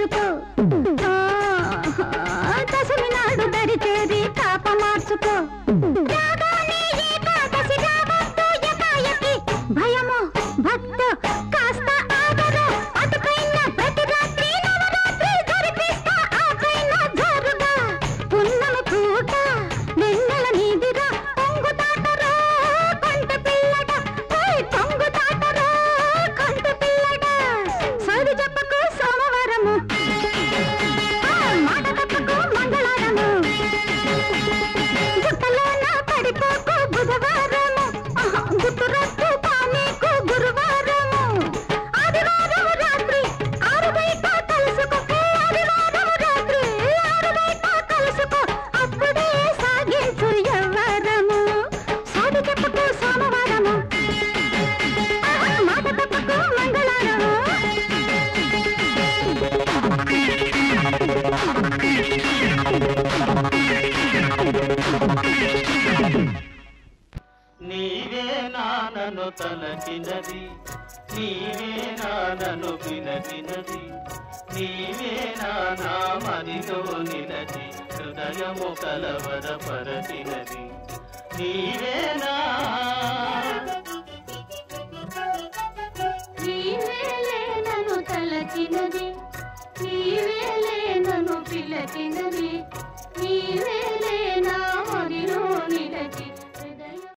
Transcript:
చేసుకో ఆ, దశమి నాడు దరి చేరి కాప మార్చుకో రాగానే ఏకాదశి రావద్దు ఎకాయకి. భయము భక్తు కాస్త ఆగరు అటుపైన ప్రతి రాత్రి నవరాత్రి జరిపిస్తా ఆ పైన జరుగా పున్నమి పూట వెన్నెల నీదిగా పొంగు తాటరా కంటి పిల్లట ఓయ్ పొంగు తాటరా కంటి పిల్లట సరి చెప్పకు సోమవారము ఆ మాట తప్పకు మంగళవారము గుట్టలోన పడిపోకు బుధవారము ఆహా, గుట్టురట్టు పానీకు గురువారము ఆదివారం రాత్రి ఆరు బయట కలుసుకో ఏ ఆదివారం రాత్రి ఆరు బయట కలుసుకో అప్పుడే సాగించు ఎవ్వరము సాగి చెప్పకు సోమవారము ఆహా, మాట తప్పకు మంగళవారము నీవే నానను తలచినది నీవే నానను పిలచినది నీవే నానా మదితో నిలచి హృదయము కలవరపరచినది నీవే నా